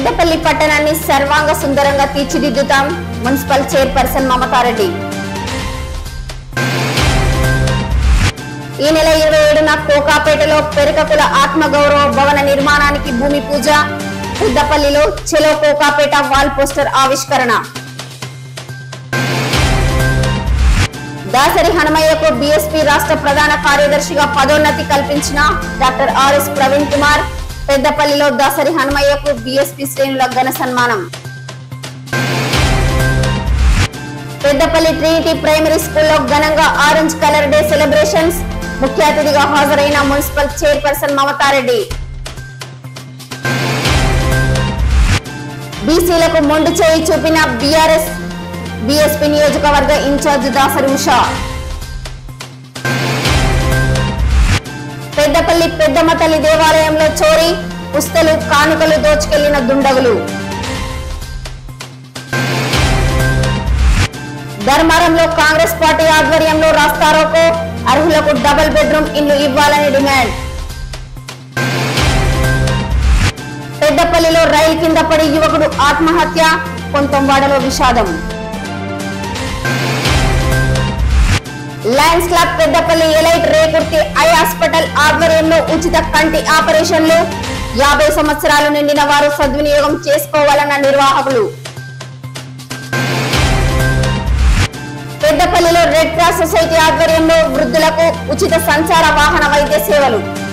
పెద్దపల్లి పట్టణాన్ని సర్వాంగ సుందరంగా తీర్చిదిద్దుతాం మున్సిపల్ చైర్పర్సన్ మమతారెడ్డి ఈ నెల ఇరవై ఏడున కోకాపేటలో పెరకకుల ఆత్మగౌరవ భవన నిర్మాణానికి భూమి పూజ పెద్దపల్లిలో చెలో కోకాపేట వాల్ పోస్టర్ ఆవిష్కరణ దాసరి హనుమయ్యకు బీఎస్పీ రాష్ట్ర ప్రధాన కార్యదర్శిగా పదోన్నతి కల్పించిన డాక్టర్ ఆర్ఎస్ ప్రవీణ్ కుమార్ పెద్దపల్లిలో దాసరి హనుమయ్యకు బీఎస్పీ శ్రేణుల ఘన సన్మానం పెద్దపల్లి ట్రినిటీ ప్రైమరీ స్కూల్లో ఘనంగా ఆరెంజ్ కలర్ డే సెలబ్రేషన్స్ ముఖ్య అతిథిగా హాజరైన మున్సిపల్ చైర్పర్సన్ మమతారెడ్డి బీసీలకు మొండు చేయి చూపిన బీఆర్ఎస్ బీఎస్పీ నియోజకవర్గ ఇన్ఛార్జ్ దాసరి ఉషా పెద్దపల్లి పెద్దమ్మ తల్లి దేవాలయంలో చోరీ పుస్తలు కానుకలు దోచుకెళ్లిన దుండగులు ధర్మారంలో కాంగ్రెస్ పార్టీ ఆధ్వర్యంలో రాస్తారోకో అర్హులకు డబుల్ బెడ్రూమ్ ఇల్లు ఇవ్వాలని డిమాండ్ పెద్దపల్లిలో రైలు కింద పడి యువకుడు ఆత్మహత్య కొంతంవాడలో విషాదం Lions Club Peddapalli elite Rekurthi eye hospital ఆధ్వర్యంలో ఉచిత కంటి ఆపరేషన్లు యాభై సంవత్సరాలు నిండిన వారు సద్వినియోగం చేసుకోవాలన్న నిర్వాహకులు పెద్దపల్లిలో రెడ్ క్రాస్ సొసైటీ ఆధ్వర్యంలో వృద్ధులకు ఉచిత సంచార వాహన వైద్య సేవలు